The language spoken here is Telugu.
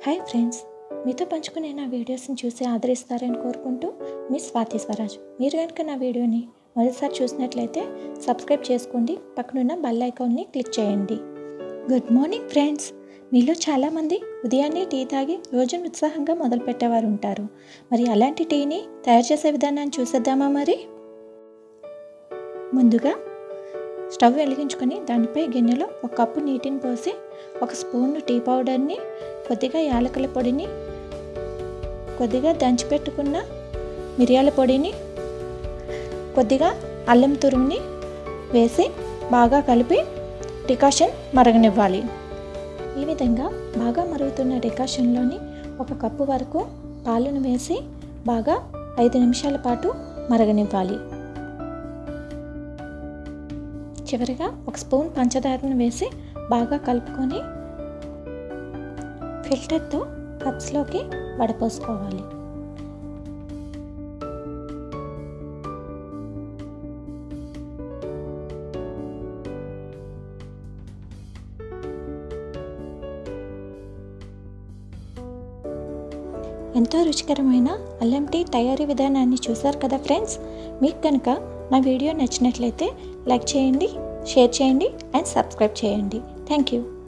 హాయ్ ఫ్రెండ్స్ మీతో పంచుకునే నా వీడియోస్ని చూసి ఆదరిస్తారని కోరుకుంటూ మీ స్వాతి స్వరాజ్ మీరు కనుక నా వీడియోని మొదటిసారి చూసినట్లయితే సబ్స్క్రైబ్ చేసుకోండి పక్కనున్న బెల్ ఐకాన్ని క్లిక్ చేయండి గుడ్ మార్నింగ్ ఫ్రెండ్స్ మీలో చాలామంది ఉదయాన్నే టీ తాగి రోజును ఉత్సాహంగా మొదలుపెట్టేవారు ఉంటారు మరి అలాంటి టీని తయారు చేసే విధానాన్ని చూసేద్దామా మరి ముందుగా స్టవ్ వెలిగించుకొని దానిపై గిన్నెలో ఒక కప్పు నీటిని పోసి ఒక స్పూన్ టీ పౌడర్ని కొద్దిగా యాలకుల పొడిని కొద్దిగా దంచిపెట్టుకున్న మిరియాల పొడిని కొద్దిగా అల్లం తురుముని వేసి బాగా కలిపి డికాషన్ మరగనివ్వాలి ఈ విధంగా బాగా మరుగుతున్న డికాషన్లోని ఒక కప్పు వరకు పాలను వేసి బాగా ఐదు నిమిషాల పాటు మరగనివ్వాలి చివరిగా ఒక స్పూన్ పంచదారను వేసి బాగా కలుపుకొని ఫిల్టర్తో కప్స్లోకి వడపోసుకోవాలి ఎంతో రుచికరమైన అల్లం టీ తయారీ విధానాన్ని చూశారు కదా ఫ్రెండ్స్ మీకు కనుక నా వీడియో నచ్చినట్లయితే లైక్ చేయండి షేర్ చేయండి అండ్ సబ్స్క్రైబ్ చేయండి థ్యాంక్ యూ